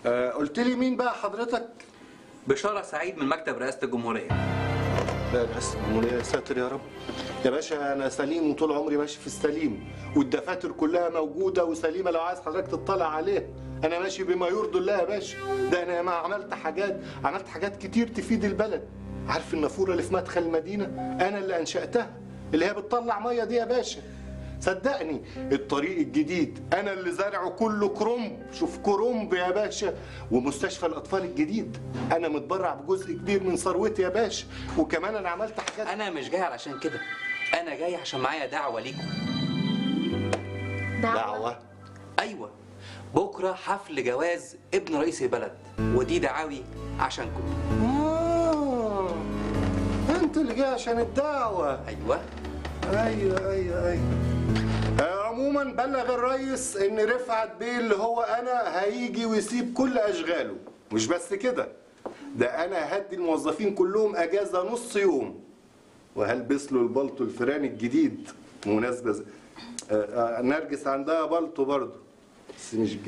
آه قلت لي مين بقى حضرتك بشارة سعيد من مكتب رئاسة الجمهورية لا بس الجمهورية يا ساتر يا رب يا باشا انا سليم وطول عمري ماشي في السليم والدفاتر كلها موجوده وسليمه لو عايز حضرتك تطلع عليها انا ماشي بما يرضي الله يا باشا ده انا ما عملت حاجات عملت حاجات كتير تفيد البلد عارف النافوره اللي في مدخل المدينه انا اللي انشاتها اللي هي بتطلع ميه دي يا باشا صدقني الطريق الجديد انا اللي زارعه كله كرنب شوف كرنب يا باشا ومستشفى الاطفال الجديد انا متبرع بجزء كبير من ثروتي يا باشا وكمان انا عملت حاجات أنا مش جاي علشان كده أنا جاي عشان معايا دعوة ليكم دعوه أيوة بكرة حفل جواز ابن رئيس البلد ودي دعاوي عشانكم آه أنت اللي جاي عشان الدعوة أيوة أيوه أيوه أيوه آه، عموما بلغ الرئيس إن رفعت بيه اللي هو أنا هيجي ويسيب كل أشغاله مش بس كده ده أنا هدي الموظفين كلهم أجازة نص يوم وهلبس له البلطو الفيراني الجديد مناسبة ز- آه، آه، نرجس عندها بلطو برضه بس مش